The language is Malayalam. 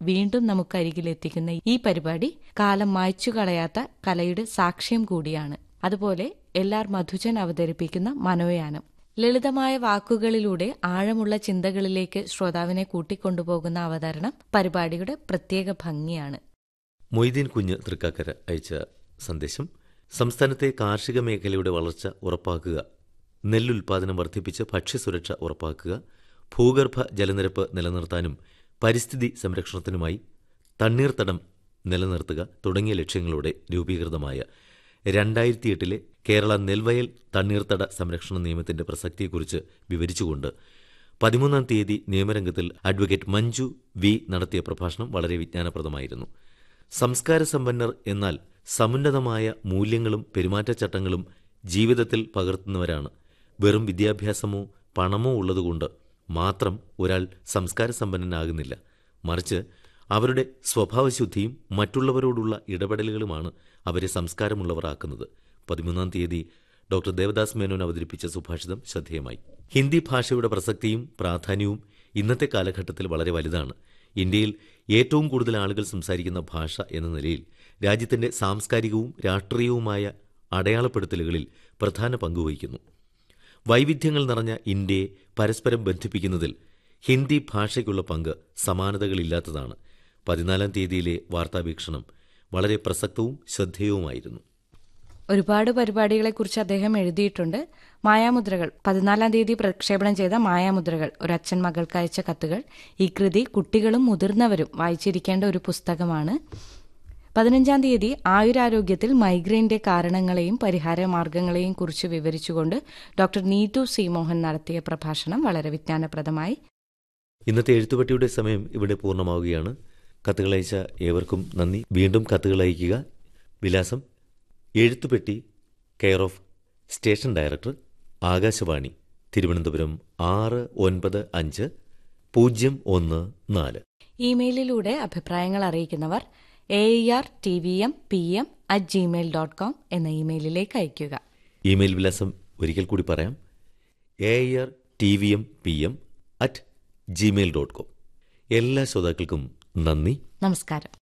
വീണ്ടും നമുക്കരികിലെത്തിക്കുന്ന ഈ പരിപാടി കാലം മായ്ച്ചു കളയാത്ത കലയുടെ സാക്ഷ്യം കൂടിയാണ് അതുപോലെ എല്ലാർ മധുജൻ അവതരിപ്പിക്കുന്ന മനോയാനം ലളിതമായ വാക്കുകളിലൂടെ ആഴമുള്ള ചിന്തകളിലേക്ക് ശ്രോതാവിനെ കൂട്ടിക്കൊണ്ടുപോകുന്ന അവതരണം പരിപാടിയുടെ പ്രത്യേക ഭംഗിയാണ് മൊയ്തീൻ കുഞ്ഞ് തൃക്കാക്കര അയച്ച സന്ദേശം സംസ്ഥാനത്തെ കാർഷിക മേഖലയുടെ വളർച്ച ഉറപ്പാക്കുക നെല്ലുൽപാദനം വർദ്ധിപ്പിച്ച് ഭക്ഷ്യസുരക്ഷ ഉറപ്പാക്കുക ഭൂഗർഭ ജലനിരപ്പ് നിലനിർത്താനും പരിസ്ഥിതി സംരക്ഷണത്തിനുമായി തണ്ണീർത്തടം നിലനിർത്തുക തുടങ്ങിയ ലക്ഷ്യങ്ങളോടെ രൂപീകൃതമായ രണ്ടായിരത്തി എട്ടിലെ കേരള നെൽവയൽ തണ്ണീർത്തട സംരക്ഷണ നിയമത്തിന്റെ പ്രസക്തിയെക്കുറിച്ച് വിവരിച്ചുകൊണ്ട് പതിമൂന്നാം തീയതി നിയമരംഗത്തിൽ അഡ്വക്കേറ്റ് മഞ്ജു വി നടത്തിയ പ്രഭാഷണം വളരെ വിജ്ഞാനപ്രദമായിരുന്നു സംസ്കാര സമ്പന്നർ എന്നാൽ സമുന്നതമായ മൂല്യങ്ങളും പെരുമാറ്റച്ചട്ടങ്ങളും ജീവിതത്തിൽ പകർത്തുന്നവരാണ് വെറും വിദ്യാഭ്യാസമോ പണമോ ഉള്ളതുകൊണ്ട് മാത്രം ഒരാൾ സംസ്കാര സമ്പന്നനാകുന്നില്ല മറിച്ച് അവരുടെ സ്വഭാവശുദ്ധിയും മറ്റുള്ളവരോടുള്ള ഇടപെടലുകളുമാണ് അവരെ സംസ്കാരമുള്ളവരാക്കുന്നത് പതിമൂന്നാം തീയതി ഡോക്ടർ ദേവദാസ് മേനോൻ അവതരിപ്പിച്ച സുഭാഷിതം ശ്രദ്ധേയമായി ഹിന്ദി ഭാഷയുടെ പ്രസക്തിയും പ്രാധാന്യവും ഇന്നത്തെ കാലഘട്ടത്തിൽ വളരെ വലുതാണ് ഇന്ത്യയിൽ ഏറ്റവും കൂടുതൽ ആളുകൾ സംസാരിക്കുന്ന ഭാഷ എന്ന നിലയിൽ രാജ്യത്തിന്റെ സാംസ്കാരികവും രാഷ്ട്രീയവുമായ അടയാളപ്പെടുത്തലുകളിൽ പ്രധാന പങ്കുവഹിക്കുന്നു വൈവിധ്യങ്ങൾ നിറഞ്ഞ ഇന്ത്യയെ പരസ്പരം ബന്ധിപ്പിക്കുന്നതിൽ ഹിന്ദി ഭാഷയ്ക്കുള്ള പങ്ക് സമാനതകളില്ലാത്തതാണ് പതിനാലാം തീയതിയിലെ വാർത്താവീക്ഷണം വളരെ പ്രസക്തവും ശ്രദ്ധേയവുമായിരുന്നു ഒരുപാട് പരിപാടികളെക്കുറിച്ച് അദ്ദേഹം എഴുതിയിട്ടുണ്ട് മായാമുദ്രകൾ പതിനാലാം തീയതി പ്രക്ഷേപണം ചെയ്ത മായാമുദ്രകൾ ഒരു അച്ഛൻ മകൾക്ക് അയച്ച കത്തുകൾ ഈ കൃതി കുട്ടികളും മുതിർന്നവരും വായിച്ചിരിക്കേണ്ട ഒരു പുസ്തകമാണ് പതിനഞ്ചാം തീയതി ആയുരാരോഗ്യത്തിൽ മൈഗ്രെയിന്റെ കാരണങ്ങളെയും പരിഹാര മാർഗങ്ങളെയും കുറിച്ച് വിവരിച്ചുകൊണ്ട് ഡോക്ടർ നീതു സി മോഹൻ നടത്തിയ പ്രഭാഷണം വളരെ വിജ്ഞാനപ്രദമായി ഇന്നത്തെ എഴുത്തുപട്ടിയുടെ സമയം ഇവിടെ പൂർണ്ണമാവുകയാണ് കത്തുകളയച്ച ഏവർക്കും നന്ദി വീണ്ടും കത്തുകൾ അയക്കുക വിലാസം എഴുത്തുപെട്ടി care of station director Akashvani Thiruvananthapuram ആറ് ഒൻപത് അഞ്ച് പൂജ്യം ഒന്ന് നാല് ഇമെയിലിലൂടെ അഭിപ്രായങ്ങൾ അറിയിക്കുന്നവർ A R T V M P M at Gmail dot com എന്ന ഇമെയിലിലേക്ക് അയയ്ക്കുക ഇമെയിൽ വിലാസം ഒരിക്കൽ കൂടി പറയാം A R T V M P M at Gmail dot com എല്ലാ ശ്രോതാക്കൾക്കും നന്ദി നമസ്കാരം